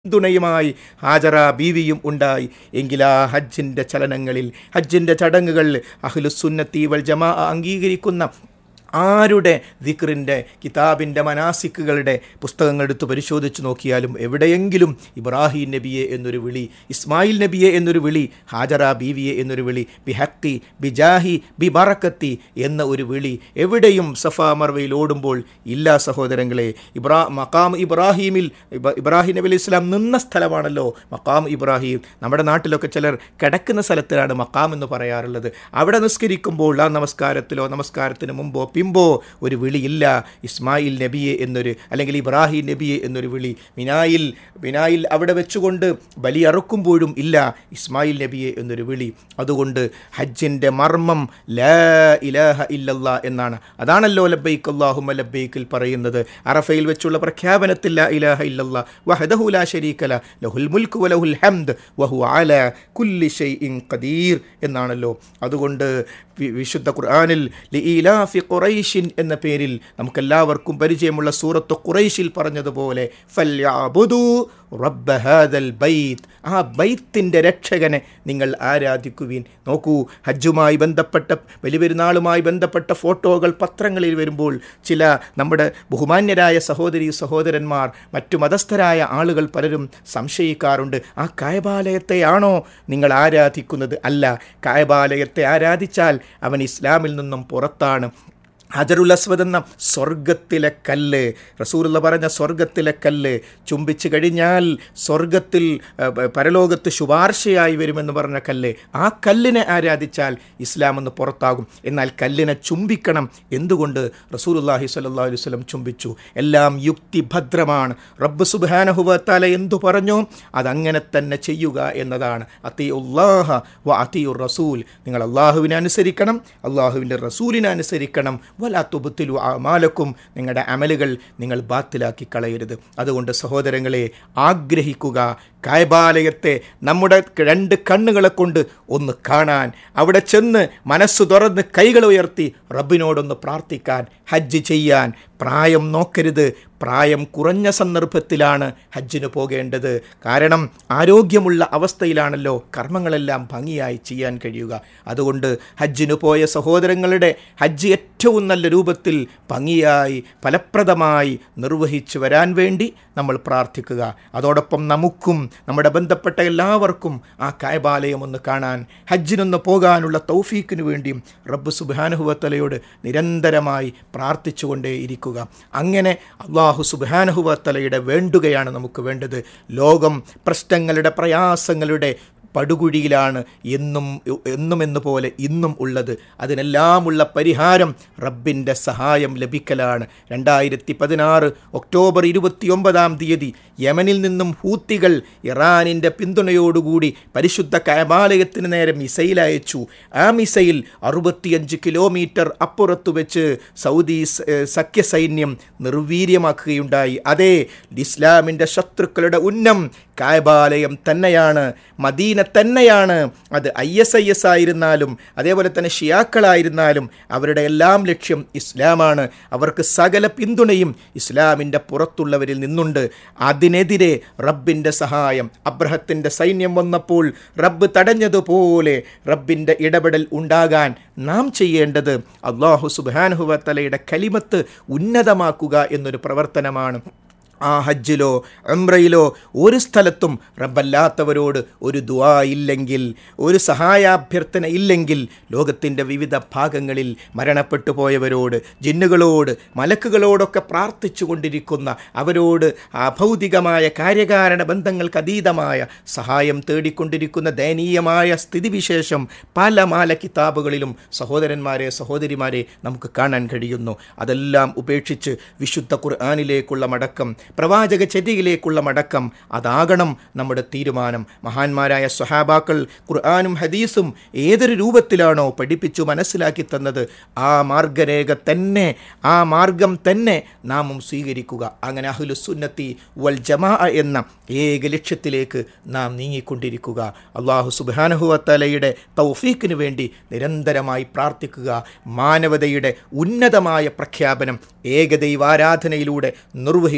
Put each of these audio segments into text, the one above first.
പിന്തുണയുമായി ഹാജറ ബീവിയും ഉണ്ടായി എങ്കിൽ ആ ഹജ്ജിൻ്റെ ചലനങ്ങളിൽ ഹജ്ജിൻ്റെ ചടങ്ങുകൾ അഹ്ലുസുന്നത്തി വൽ ജമാ അംഗീകരിക്കുന്ന ആരുടെ ദിക്റിൻ്റെ കിതാബിൻ്റെ മനാസിക്കുകളുടെ പുസ്തകങ്ങൾ എടുത്ത് പരിശോധിച്ച് നോക്കിയാലും എവിടെയെങ്കിലും ഇബ്രാഹിം നബിയെ എന്നൊരു വിളി ഇസ്മായിൽ നബിയെ എന്നൊരു വിളി ഹാജറ ബീവിയെ എന്നൊരു വിളി ബിഹക്കി ബിജാഹി ബി ബറക്കത്തി എന്ന ഒരു വിളി എവിടെയും സഫ മർവയിൽ ഓടുമ്പോൾ ഇല്ല സഹോദരങ്ങളെ ഇബ്രാ മക്കാം ഇബ്രാഹീമിൽ ഇബ- ഇബ്രാഹിം നബി അലൈഹി ഇസ്ലാം നിന്ന സ്ഥലമാണല്ലോ മക്കാം ഇബ്രാഹിം നമ്മുടെ നാട്ടിലൊക്കെ ചിലർ കിടക്കുന്ന സ്ഥലത്തിലാണ് മക്കാം എന്ന് പറയാറുള്ളത് അവിടെ നിസ്കരിക്കുമ്പോൾ ആ നമസ്കാരത്തിലോ നമസ്കാരത്തിന് മുമ്പോ പിമ്പോ ഒരു വിളിയില്ല ഇസ്മായിൽ നബിയെ എന്നൊരു അല്ലെങ്കിൽ ഇബ്രാഹിം നബിയെ എന്നൊരു വിളി മിനായിൽ മിനായിൽ അവിടെ വെച്ചുകൊണ്ട് ബലി അറുക്കുമ്പോഴും ഇല്ല ഇസ്മായിൽ നബിയെ എന്നൊരു വിളി അതുകൊണ്ട് ഹജ്ജിൻ്റെ മർമ്മം ലാ ഇലാഹ ഇല്ലല്ലാ എന്നാണ് അതാണല്ലോ ലബൈക്ക് അല്ലാഹുമ്മ ലബൈക്കിൽ പറയുന്നത് അറഫയിൽ വെച്ചുള്ള പ്രഖ്യാപനത്തിൽ ലാ ഇലാഹ ഇല്ലല്ലാ വഹദഹു ലാ ശരീക ല ലഹുൽ മുൽക്ക് വലഹുൽ ഹംദ് വഹു അല കുല്ലി ഷൈഇൻ ഖദീർ എന്നാണല്ലോ അതുകൊണ്ട് വി- വിശുദ്ധ ഖുർആനിൽ ലിഇലാഫി ഖുറൈഷിൻ എന്ന പേരിൽ നമുക്കെല്ലാവർക്കും പരിചയമുള്ള സൂറത്ത് ഖുറൈഷിൽ പറഞ്ഞതുപോലെ ഫല്യഅബുദു റബ്ബ ഹാദൽ ബൈത്ത് ആ ബൈത്തിൻ്റെ രക്ഷകനെ നിങ്ങൾ ആരാധിക്കുവിൻ നോക്കൂ ഹജ്ജുമായി ബന്ധപ്പെട്ട ബലിപെരുന്നാളുമായി ബന്ധപ്പെട്ട ഫോട്ടോകൾ പത്രങ്ങളിൽ വരുമ്പോൾ ചില നമ്മുടെ ബഹുമാന്യരായ സഹോദരി സഹോദരന്മാർ മറ്റു മതസ്ഥരായ ആളുകൾ പലരും സംശയിക്കാറുണ്ട് ആ കായബാലയത്തെയാണോ നിങ്ങൾ ആരാധിക്കുന്നത് അല്ല കായബാലയത്തെ ആരാധിച്ചാൽ അവൻ ഇസ്ലാമിൽ നിന്നും പുറത്താണ് ഹജറുൽ അസ്വദ് എന്ന സ്വർഗത്തിലെ കല്ല് റസൂലുള്ള പറഞ്ഞ സ്വർഗത്തിലെ കല്ല് ചുംബിച്ച് കഴിഞ്ഞാൽ സ്വർഗത്തിൽ ആ, പ- പരലോകത്ത് ശുപാർശയായി വരുമെന്ന് പറഞ്ഞ കല്ല് ആ കല്ലിനെ ആരാധിച്ചാൽ ഇസ്ലാം എന്ന് പുറത്താകും എന്നാൽ കല്ലിനെ ചുംബിക്കണം എന്തുകൊണ്ട് റസൂലുള്ളാഹി സ്വല്ലല്ലാഹു അലൈഹി വസല്ലം ചുംബിച്ചു എല്ലാം യുക്തിഭദ്രമാണ് റബ്ബ് സുബ്ഹാനഹുവത്താല എന്തു പറഞ്ഞു അതങ്ങനെ തന്നെ ചെയ്യുക എന്നതാണ് അത്തി ഉള്ളാഹ വ അത്തിയുർ റസൂൽ നിങ്ങൾ അള്ളാഹുവിനെ അനുസരിക്കണം അള്ളാഹുവിൻ്റെ റസൂലിനെ അനുസരിക്കണം വലാ തുബത്തിലു അമാലക്കും നിങ്ങളുടെ അമലുകൾ നിങ്ങൾ ബാത്തിലാക്കി കളയരുത് അതുകൊണ്ട് സഹോദരങ്ങളെ ആഗ്രഹിക്കുക കായബാലയത്തെ നമ്മുടെ രണ്ട് കണ്ണുകളെ കൊണ്ട് ഒന്ന് കാണാൻ അവിടെ ചെന്ന് മനസ്സ് തുറന്ന് കൈകൾ ഉയർത്തി റബ്ബിനോടൊന്ന് പ്രാർത്ഥിക്കാൻ ഹജ്ജ് ചെയ്യാൻ പ്രായം നോക്കരുത് പ്രായം കുറഞ്ഞ സന്ദർഭത്തിലാണ് ഹജ്ജിന് പോകേണ്ടത് കാരണം ആരോഗ്യമുള്ള അവസ്ഥയിലാണല്ലോ കർമ്മങ്ങളെല്ലാം ഭംഗിയായി ചെയ്യാൻ കഴിയുക അതുകൊണ്ട് ഹജ്ജിന് പോയ സഹോദരങ്ങളുടെ ഹജ്ജ് ഏറ്റവും നല്ല രൂപത്തിൽ ഭംഗിയായി ഫലപ്രദമായി നിർവഹിച്ചു വരാൻ വേണ്ടി നമ്മൾ പ്രാർത്ഥിക്കുക അതോടൊപ്പം നമുക്കും നമ്മുടെ ബന്ധപ്പെട്ട എല്ലാവർക്കും ആ കായബാലയം ഒന്ന് കാണാൻ ഹജ്ജിനൊന്ന് പോകാനുള്ള തൗഫീക്കിന് വേണ്ടിയും റബ്ബ് സുബാനുഹുവത്തലയോട് നിരന്തരമായി പ്രാർത്ഥിച്ചുകൊണ്ടേ ഇരിക്കുക അങ്ങനെ അള്ളാഹു സുബാനുഹുവത്തലയുടെ വേണ്ടുകയാണ് നമുക്ക് വേണ്ടത് ലോകം പ്രശ്നങ്ങളുടെ പ്രയാസങ്ങളുടെ പടുകുഴിയിലാണ് എന്നും എന്നും എന്ന പോലെ ഇന്നും ഉള്ളത് അതിനെല്ലാമുള്ള പരിഹാരം റബ്ബിൻ്റെ സഹായം ലഭിക്കലാണ് രണ്ടായിരത്തി പതിനാറ് ഒക്ടോബർ ഇരുപത്തിയൊമ്പതാം തീയതി യമനിൽ നിന്നും ഹൂത്തികൾ ഇറാനിൻ്റെ പിന്തുണയോടുകൂടി പരിശുദ്ധ കൈമാലയത്തിന് നേരെ മിസൈൽ അയച്ചു ആ മിസൈൽ അറുപത്തിയഞ്ച് കിലോമീറ്റർ അപ്പുറത്ത് വെച്ച് സൗദി സ- ഏ, സഖ്യസൈന്യം നിർവീര്യമാക്കുകയുണ്ടായി അതേ ഇസ്ലാമിൻ്റെ ശത്രുക്കളുടെ ഉന്നം കായബാലയം തന്നെയാണ് മദീന തന്നെയാണ് അത് ഐ എസ് ഐ എസ് ആയിരുന്നാലും അതേപോലെ തന്നെ ഷിയാക്കളായിരുന്നാലും അവരുടെ എല്ലാം ലക്ഷ്യം ഇസ്ലാമാണ് അവർക്ക് സകല പിന്തുണയും ഇസ്ലാമിൻ്റെ പുറത്തുള്ളവരിൽ നിന്നുണ്ട് അതിനെതിരെ റബ്ബിൻ്റെ സഹായം അബ്രഹത്തിൻ്റെ സൈന്യം വന്നപ്പോൾ റബ്ബ് തടഞ്ഞതുപോലെ റബ്ബിൻ്റെ ഇടപെടൽ ഉണ്ടാകാൻ നാം ചെയ്യേണ്ടത് അള്ളാഹു സുബാനുഹുവത്തലയുടെ കലിമത്ത് ഉന്നതമാക്കുക എന്നൊരു പ്രവർത്തനമാണ് ആ ഹജ്ജിലോ ഉംറയിലോ ഒരു സ്ഥലത്തും റബ്ബല്ലാത്തവരോട് ഒരു ദുആ ഇല്ലെങ്കിൽ ഒരു സഹായാഭ്യർത്ഥന ഇല്ലെങ്കിൽ ലോകത്തിൻ്റെ വിവിധ ഭാഗങ്ങളിൽ മരണപ്പെട്ടു പോയവരോട് ജിന്നുകളോട് മലക്കുകളോടൊക്കെ പ്രാർത്ഥിച്ചു കൊണ്ടിരിക്കുന്ന അവരോട് അഭൗതികമായ കാര്യകാരണ ബന്ധങ്ങൾക്ക് അതീതമായ സഹായം തേടിക്കൊണ്ടിരിക്കുന്ന ദയനീയമായ സ്ഥിതിവിശേഷം പല മാല കിതാബുകളിലും സഹോദരന്മാരെ സഹോദരിമാരെ നമുക്ക് കാണാൻ കഴിയുന്നു അതെല്ലാം ഉപേക്ഷിച്ച് വിശുദ്ധ ഖുർആാനിലേക്കുള്ള മടക്കം പ്രവാചക ചര്യയിലേക്കുള്ള മടക്കം അതാകണം നമ്മുടെ തീരുമാനം മഹാന്മാരായ സ്വഹാബാക്കൾ ഖുർആാനും ഹദീസും ഏതൊരു രൂപത്തിലാണോ പഠിപ്പിച്ചു മനസ്സിലാക്കി തന്നത് ആ മാർഗരേഖ തന്നെ ആ മാർഗം തന്നെ നാമും സ്വീകരിക്കുക അങ്ങനെ അഹ്ലുസുന്നത്തി വൽ ജമാ എന്ന ഏക ലക്ഷ്യത്തിലേക്ക് നാം നീങ്ങിക്കൊണ്ടിരിക്കുക അള്ളാഹു സുബാനഹുവത്തലയുടെ തൗഫീക്കിന് വേണ്ടി നിരന്തരമായി പ്രാർത്ഥിക്കുക മാനവതയുടെ ഉന്നതമായ പ്രഖ്യാപനം ഏകദൈവാരാധനയിലൂടെ നിർവഹിച്ച്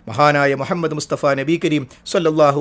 മഹാനായ മുഹമ്മദ് മുസ്തഫ നബി കരീം സല്ലല്ലാഹു